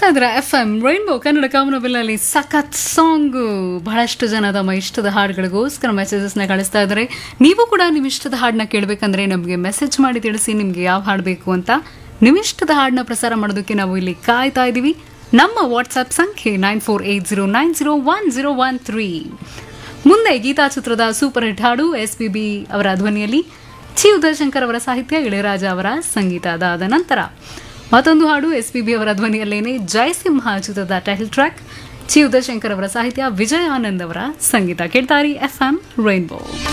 ಕೇಳಿಸ್ತಾ ಇದ್ರ F M rainbow Kannada ಕಾಮನಬಿಲ್ಲಲ್ಲಿ ಸಖತ್ ಸಾಂಗು ಬಹಳಷ್ಟು ಜನ ತಮ್ಮ ಇಷ್ಟದ ಹಾಡುಗಳಿಗೋಸ್ಕರ ಮೆಸೇಜಸ್ನ ಕಳಿಸ್ತಾ ಇದ್ದಾರೆ ನೀವು ಕೂಡ ನಿಮ್ಮ ಇಷ್ಟದ ಹಾಡನ್ನ ಕೇಳಬೇಕಂದ್ರೆ ನಮಗೆ ಮೆಸೇಜ್ ಮಾಡಿ ತಿಳಿಸಿ ನಿಮಗೆ ಯಾವ ಹಾಡು ಬೇಕು ಅಂತ ನಿಮ್ಮ ಇಷ್ಟದ ಹಾಡನ್ನ ಪ್ರಸಾರ ಮಾಡೋದಕ್ಕೆ ನಾವು ಇಲ್ಲಿ ಕಾಯ್ತಾ ಇದ್ದೀವಿ ನಮ್ಮ ವಾಟ್ಸ್ಆಪ್ ಸಂಖ್ಯೆ nine four eight zero nine zero one zero one three ಮುಂದೆ ಗೀತಾ ಚಿತ್ರದ ಸೂಪರ್ ಹಿಟ್ ಹಾಡು ಎಸ್ ಪಿ ಬಿ ಅವರ ಧ್ವನಿಯಲ್ಲಿ ಚಿ ಉದಯಶಂಕರ್ ಅವರ ಸಾಹಿತ್ಯ ಇಳೆಯರಾಜ ಅವರ ಸಂಗೀತ ಅದಾದ ನಂತರ ಮತ್ತೊಂದು ಹಾಡು ಎಸ್ ಪಿ ಬಿ ಅವರ ಧ್ವನಿಯಲ್ಲೇನೆ ಜಯಸಿಂಹ ಚಿತ್ರದ ಟೈಟಲ್ ಟ್ರ್ಯಾಕ್ ಚಿ ಉದಯಶಂಕರ್ ಅವರ ಸಾಹಿತ್ಯ ವಿಜಯ ಆನಂದ್ ಅವರ ಸಂಗೀತ ಕೇಳ್ತಾರಿ ಎಫ್ ಎಂ ರೈನ್ಬೋ